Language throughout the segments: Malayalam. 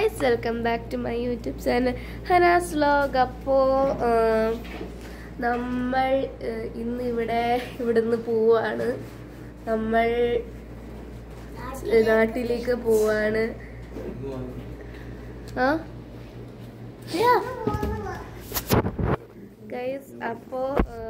Guys welcome back to my YouTube channel Hana's vlog അപ്പോൾ നമ്മൾ ഏഹ്, ഇന്ന് ഇവിടെ ഇവിടുന്ന് പോവാണ് നമ്മൾ നാട്ടിലേക്ക് പോവാണ് ആ ഗൈസ് അപ്പോൾ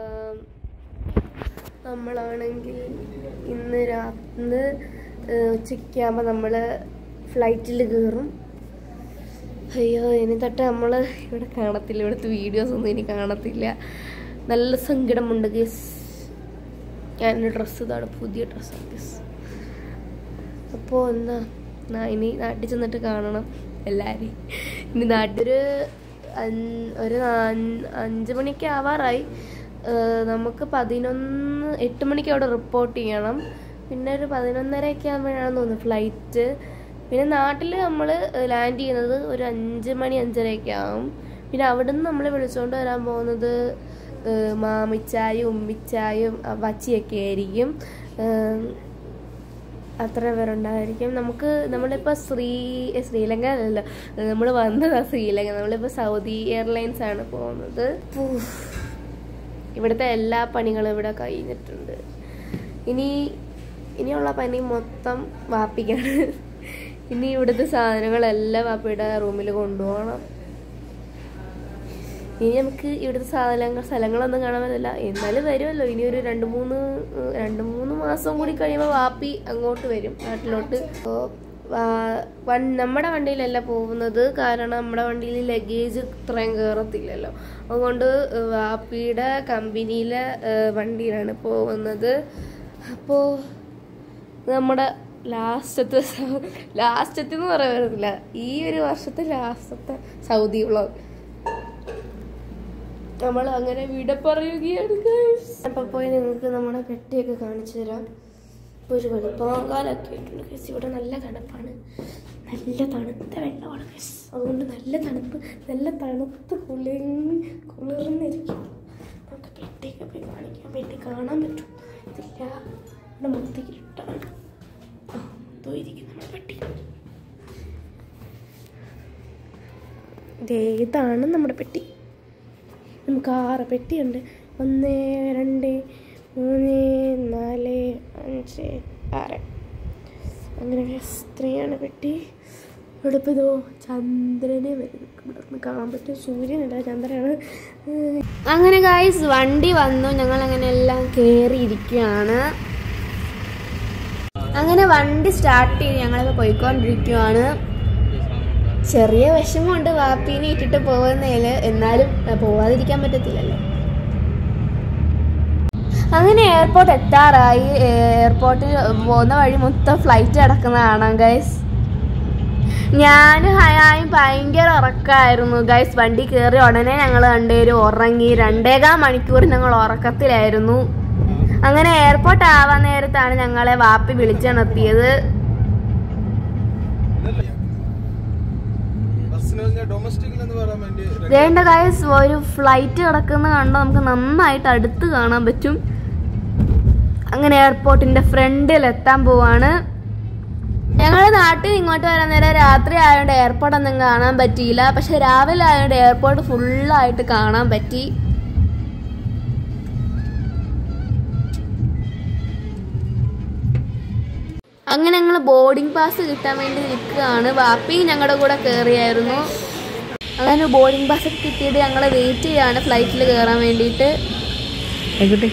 നമ്മളാണെങ്കിൽ ഇന്ന് രാത്രി ഉച്ചയ്ക്കാകുമ്പോൾ നമ്മൾ ഫ്ലൈറ്റിൽ കയറും അയ്യോ ഇനി തൊട്ട് നമ്മൾ ഇവിടെ കാണത്തില്ല ഇവിടുത്തെ വീഡിയോസ് ഒന്നും ഇനി കാണത്തില്ല നല്ല സങ്കടമുണ്ട് ഗീസ് ഞാൻ ഡ്രസ്സ് ഇതാണ് പുതിയ ഡ്രസ്സാണ് ഗീസ് അപ്പോൾ എന്നാ നാ- ഇനി നാട്ടിൽ ചെന്നിട്ട് കാണണം എല്ലാവരെയും ഇനി നാട്ടിലൊരു അഞ്ച് ഒരു അഞ്ച് അഞ്ച് മണിയൊക്കെ ആവാറായി ഏഹ് നമുക്ക് പതിനൊന്ന് എട്ട് മണിക്ക് അവിടെ റിപ്പോർട്ട് ചെയ്യണം പിന്നെ ഒരു പതിനൊന്നരയൊക്കെ ആകുമ്പോഴാണ് തോന്നുന്നു ഫ്ലൈറ്റ് പിന്നെ നാട്ടിൽ നമ്മൾ ലാൻഡ് ചെയ്യുന്നത് ഒരു അഞ്ച് മണി അഞ്ചരയൊക്കെ ആവും പിന്നെ അവിടുന്ന് നമ്മൾ വിളിച്ചുകൊണ്ട് വരാൻ പോകുന്നത് ഏഹ് മാമിച്ചായും ഉമ്മിച്ചായും വച്ചിയൊക്കെ ആയിരിക്കും ഏഹ് അത്ര പേരുണ്ടായിരിക്കും നമുക്ക് നമ്മളിപ്പോൾ ശ്രീ ഏ, ശ്രീലങ്ക അല്ലല്ലോ നമ്മൾ വന്നതാ ശ്രീലങ്ക നമ്മളിപ്പോൾ സൗദി എയർലൈൻസ് ആണ് പോകുന്നത് ഊഫ്. ഇവിടുത്തെ എല്ലാ പണികളും ഇവിടെ കഴിഞ്ഞിട്ടുണ്ട് ഇനി ഇനിയുള്ള പണി മൊത്തം വാപ്പിക്കാണ് ഇനി ഇവിടുത്തെ സാധനങ്ങളെല്ലാം വാപ്പിയുടെ റൂമിൽ കൊണ്ടുപോകണം ഇനി നമുക്ക് ഇവിടുത്തെ സാധനങ്ങൾ സ്ഥലങ്ങളൊന്നും കാണാൻ പറ്റില്ല എന്നാലും വരുമല്ലോ ഇനി ഒരു രണ്ട് മൂന്ന് ഏഹ്, രണ്ട് മൂന്ന് മാസം കൂടി കഴിയുമ്പോൾ വാപ്പി അങ്ങോട്ട് വരും നാട്ടിലോട്ട് അപ്പോൾ നമ്മുടെ വണ്ടിയിലല്ല പോകുന്നത് കാരണം നമ്മുടെ വണ്ടിയിൽ ലഗേജ് ഇത്രയും കയറത്തില്ലല്ലോ അതുകൊണ്ട് വാപ്പിയുടെ കമ്പനിയിലെ ഏഹ്, വണ്ടിയിലാണ് പോകുന്നത് അപ്പോൾ നമ്മുടെ ലാസ്റ്റത്തെ ലാസ്റ്റത്തെ എന്ന് പറയാൻ പറ്റത്തില്ല ഈ ഒരു വർഷത്തെ ലാസ്റ്റത്തെ സൗദി വ്ളോഗ് നമ്മൾ അങ്ങനെ വിട പറയുകയാണ് അപ്പൊ പോയി നിങ്ങൾക്ക് നമ്മുടെ പെട്ടിയൊക്കെ കാണിച്ചു തരാം ഇപ്പൊ ഒരു വെളുപ്പാങ്കാലൊക്കെ ആയിട്ടുണ്ട് ഗൈസ് ഇവിടെ നല്ല തണുപ്പാണ് നല്ല തണുത്ത വെള്ളമാണ് ഗൈസ് അതുകൊണ്ട് നല്ല തണുപ്പ് നല്ല തണുത്ത് കുളിർന്ന് കുളിർന്നിരിക്കും നമുക്ക് പെട്ടിയൊക്കെ പോയി കാണിക്കാം പെട്ടി കാണാൻ പറ്റും ഇതില്ല ഇവിടെ മൊത്തം ഇരുട്ടാണ് ആ ഇതോ ഇരിക്കും നമ്മുടെ പെട്ടി ദേ ഇതാണ് നമ്മുടെ പെട്ടി നമുക്ക് ആറ് പെട്ടിയുണ്ട് ഒന്ന് രണ്ട് മൂന്ന് നാല് അഞ്ച് ആറ് അങ്ങനെ സ്ത്രീയാണ് പെട്ടി ഇവിടെ ഇപ്പോൾ ഇതോ ചന്ദ്രനെ വരുന്നു ഇവിടെ നിന്ന് കാണാൻ പറ്റും സൂര്യനല്ല ചന്ദ്രനാണ് അങ്ങനെ ഗായ്സ് വണ്ടി വന്നു ഞങ്ങൾ അങ്ങനെ എല്ലാം കയറിയിരിക്കുകയാണ് അങ്ങനെ വണ്ടി സ്റ്റാർട്ട് ചെയ്ത് ഞങ്ങളിപ്പോൾ പോയിക്കൊണ്ടിരിക്കുകയാണ് ചെറിയ വിഷമമുണ്ട് വാപ്പീനെ ഇട്ടിട്ട് പോകുന്നതിൽ എന്നാലും അഹ് പോവാതിരിക്കാൻ പറ്റത്തില്ലല്ലോ അങ്ങനെ എയർപോർട്ട് എത്താറായി എയർപോർട്ടിൽ പോകുന്ന വഴി മൊത്തം ഫ്ലൈറ്റ് കിടക്കുന്ന കാണാം ഗൈസ് ഞാൻ ഹയായും ഭയങ്കര ഉറക്കമായിരുന്നു ഗൈസ് വണ്ടി കയറി ഉടനെ ഞങ്ങൾ രണ്ടുപേരും ഉറങ്ങി രണ്ടേകാൽ മണിക്കൂർ ഞങ്ങൾ ഉറക്കത്തിലായിരുന്നു അങ്ങനെ എയർപോർട്ട് ആവാൻ നേരത്താണ് ഞങ്ങളെ വാപ്പി വിളിച്ചുണർത്തിയത് ഡൊമസ്റ്റിക്കിൽ എന്ന് പറയാൻ വേണ്ടി വേണ്ട ഗൈസ് ഒരു ഫ്ലൈറ്റ് കിടക്കുന്ന കണ്ടാൽ നമുക്ക് നന്നായിട്ട് അടുത്ത് കാണാൻ പറ്റും അങ്ങനെ എയർപോർട്ടിന്റെ ഫ്രണ്ടിൽ എത്താൻ പോവാണ് ഞങ്ങൾ നാട്ടിൽ നിന്ന് ഇങ്ങോട്ട് വരാൻ നേരം രാത്രി ആയതുകൊണ്ട് എയർപോർട്ട് ഒന്നും കാണാൻ പറ്റിയില്ല പക്ഷെ രാവിലെ ആയതുകൊണ്ട് എയർപോർട്ട് ഫുള്ളായിട്ട് കാണാൻ പറ്റി അങ്ങനെ ഞങ്ങൾ ബോർഡിംഗ് പാസ് കിട്ടാൻ വേണ്ടി നിൽക്കുകയാണ് വാപ്പി ഞങ്ങളുടെ കൂടെ കയറിയായിരുന്നു അങ്ങനെ ബോർഡിംഗ് പാസ് ഒക്കെ കിട്ടിയത് ഞങ്ങൾ വെയിറ്റ് ചെയ്യാണ് ഫ്ലൈറ്റിൽ കയറാൻ വേണ്ടിയിട്ട് ആയിക്കോട്ടെ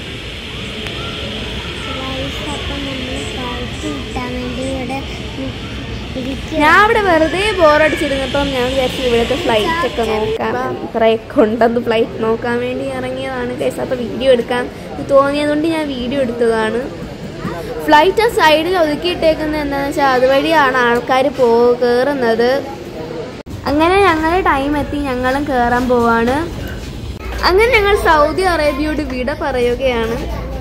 ഞാൻ ഇവിടെ വെറുതെ ബോറടിച്ചിരുന്നപ്പം ഞാൻ വിചാരിച്ചു ഇവിടുത്തെ ഫ്ലൈറ്റ് ഒക്കെ നോക്കാം ഇത്രയൊക്കെ ഉണ്ടെന്ന് ഫ്ലൈറ്റ് നോക്കാൻ വേണ്ടി ഇറങ്ങിയതാണ് കേസ് അപ്പോൾ വീഡിയോ എടുക്കാൻ തോന്നിയതുകൊണ്ട് ഞാൻ വീഡിയോ എടുത്തതാണ് ഫ്ലൈറ്റ് ആ സൈഡിൽ ഒതുക്കിയിട്ടേക്കുന്നത് എന്താണെന്ന് വെച്ചാൽ അതുവഴിയാണ് ആൾക്കാർ പോ കയറുന്നത് അങ്ങനെ ഞങ്ങൾ ടൈം എത്തി ഞങ്ങളും കയറാൻ പോവാണ് അങ്ങനെ ഞങ്ങൾ സൗദി അറേബ്യയോട് വിട പറയുകയാണ്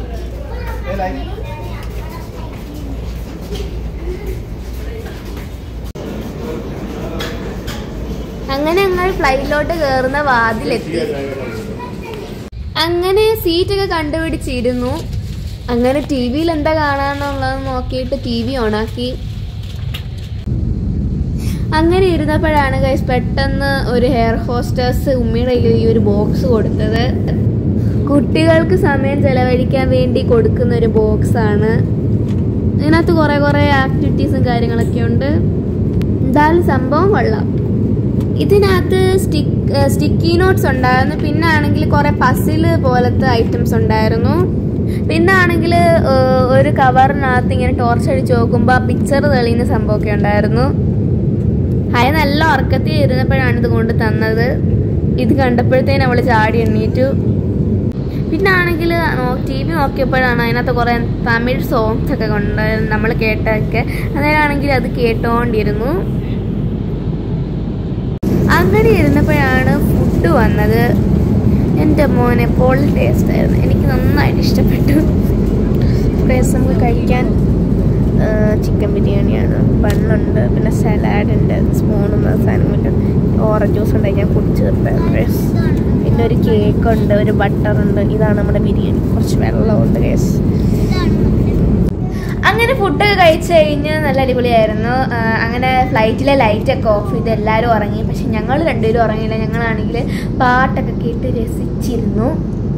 അങ്ങനെ ഞങ്ങൾ ഫ്ലൈറ്റിലോട്ട് കയറുന്ന വാതിലെത്തി അങ്ങനെ സീറ്റൊക്കെ കണ്ടുപിടിച്ചിരുന്നു അങ്ങനെ ടി വിയിൽ എന്താ കാണാന്നുള്ളത് നോക്കിയിട്ട് ടി വി ഓണാക്കി അങ്ങനെ ഇരുന്നപ്പോഴാണ് ഗൈസ് പെട്ടെന്ന് ഒരു ഹെയർ ഹോസ്റ്റേഴ്സ് ഉമ്മിയുടെ കയ്യിൽ ഈ ഒരു ബോക്സ് കൊടുത്തത് കുട്ടികൾക്ക് സമയം ചെലവഴിക്കാൻ വേണ്ടി കൊടുക്കുന്ന ഒരു ബോക്സ് ആണ് ഇതിനകത്ത് കുറേ കുറേ ആക്ടിവിറ്റീസും കാര്യങ്ങളൊക്കെ ഉണ്ട് എന്തായാലും സംഭവം കൊള്ളാം ഇതിനകത്ത് സ്റ്റിക്ക് സ്റ്റിക്കി നോട്ട്സ് ഉണ്ടായിരുന്നു പിന്നെ ആണെങ്കിൽ കുറേ പസില് പോലത്തെ ഐറ്റംസ് ഉണ്ടായിരുന്നു പിന്നെ ആണെങ്കിൽ ഒരു കവറിനകത്ത് ഇങ്ങനെ ടോർച്ച് അടിച്ച് നോക്കുമ്പോൾ പിക്ചർ തെളിയുന്ന സംഭവമൊക്കെ ഉണ്ടായിരുന്നു ഹയ നല്ല ഉറക്കത്തിൽ ഇരുന്നപ്പോഴാണ് ഇത് കൊണ്ട് തന്നത് ഇത് കണ്ടപ്പോഴത്തേനും അവൾ ചാടി എണ്ണീറ്റു പിന്നെ ആണെങ്കിൽ ടി വി നോക്കിയപ്പോഴാണ് അതിനകത്ത് കുറേ തമിഴ് സോങ്സ് ഒക്കെ കൊണ്ട് നമ്മൾ കേട്ടൊക്കെ അന്നേരമാണെങ്കിൽ അത് കേട്ടോണ്ടിരുന്നു അങ്ങനെ ഇരുന്നപ്പോഴാണ് ഫുഡ് വന്നത് എൻ്റെ മോനെ പൊളി ടേസ്റ്റ് ആയിരുന്നു എനിക്ക് നന്നായിട്ട് ഇഷ്ടപ്പെട്ടു ഫ്രണ്ട്സ് നമുക്ക് കഴിക്കാൻ ചിക്കൻ ബിരിയാണിയാണ് ബണ്ണുണ്ട് പിന്നെ സലാഡ് ഉണ്ട് സ്പൂണും സാധനങ്ങളും ഓറഞ്ച് ജ്യൂസ് ഉണ്ട് ഞാൻ കുടിച്ച് തീർത്തായിരുന്നു പിന്നെ ഒരു കേക്ക് ഉണ്ട് ഒരു ബട്ടർ ഉണ്ട് ഇതാണ് നമ്മുടെ ബിരിയാണി കുറച്ച് വെള്ളമുണ്ട് കേസ് അങ്ങനെ ഫുഡൊക്കെ കഴിച്ചു കഴിഞ്ഞ് നല്ല അടിപൊളിയായിരുന്നു ആ, അങ്ങനെ ഫ്ലൈറ്റിലെ ലൈറ്റൊക്കെ ഓഫ് ചെയ്ത് എല്ലാവരും ഉറങ്ങി പക്ഷെ ഞങ്ങൾ രണ്ടുപേരും ഉറങ്ങിയില്ല ഞങ്ങളാണെങ്കിൽ പാട്ടൊക്കെ കേട്ട് രസിച്ചിരുന്നു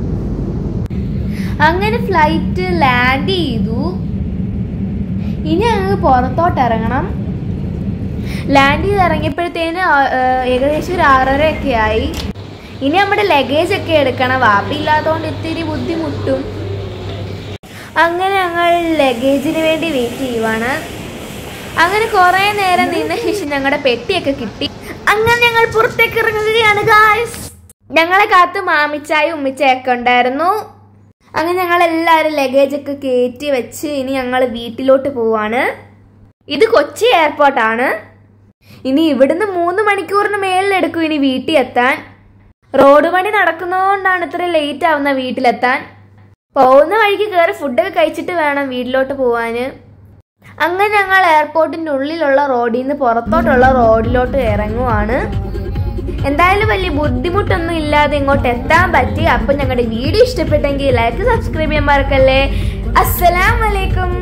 അങ്ങനെ ഫ്ലൈറ്റ് ലാൻഡ് ചെയ്തു ഇനി അങ്ങ് പുറത്തോട്ട് ഇറങ്ങണം ലാൻഡ് ചെയ്ത് ഇറങ്ങിയപ്പോഴത്തേന് ആ- ആ, ഏകദേശം ഒരു ആറര ഒക്കെ ആയി ഇനി നമ്മുടെ ലഗേജ് ഒക്കെ എടുക്കണം വാപ്പി ഇല്ലാത്തതുകൊണ്ട് ഇത്തിരി ബുദ്ധിമുട്ടും അങ്ങനെ ഞങ്ങൾ ലഗേജിന് വേണ്ടി വെയിറ്റ് ചെയ്യുവാണ് അങ്ങനെ കുറേ നേരം നിന്ന ശേഷം ഞങ്ങളുടെ പെട്ടിയൊക്കെ കിട്ടി അങ്ങനെ ഞങ്ങൾ പുറത്തേക്ക് ഇറങ്ങുകയാണ് ഗായ്സ് ഞങ്ങളെ കാത്ത് മാമിച്ചായും ഉമ്മിച്ചായൊക്കെ ഉണ്ടായിരുന്നു അങ്ങനെ ഞങ്ങൾ എല്ലാവരും ലഗേജ് ഒക്കെ കയറ്റി വെച്ച് ഇനി ഞങ്ങൾ വീട്ടിലോട്ട് പോവാണ് ഇത് കൊച്ചി എയർപോർട്ടാണ് ഇനി ഇവിടുന്ന് മൂന്ന് മണിക്കൂറിന് മേളിലെടുക്കും ഇനി വീട്ടിൽ എത്താൻ റോഡ് പണി നടക്കുന്നതുകൊണ്ടാണ് ഇത്ര ലേറ്റ് ആവുന്ന വീട്ടിലെത്താൻ പോകുന്ന വഴിക്ക് കയറി ഫുഡൊക്കെ കഴിച്ചിട്ട് വേണം വീട്ടിലോട്ട് പോവാന് അങ്ങനെ ഞങ്ങൾ എയർപോർട്ടിന്റെ ഉള്ളിലുള്ള റോഡിൽ നിന്ന് പുറത്തോട്ടുള്ള റോഡിലോട്ട് ഇറങ്ങുവാണ് എന്തായാലും വലിയ ബുദ്ധിമുട്ടൊന്നും ഇല്ലാതെ ഇങ്ങോട്ട് എത്താൻ പറ്റി അപ്പം ഞങ്ങളുടെ വീഡിയോ ഇഷ്ടപ്പെട്ടെങ്കിൽ ലൈക്ക് സബ്സ്ക്രൈബ് ചെയ്യാൻ മറക്കല്ലേ അസ്സലാമലൈക്കും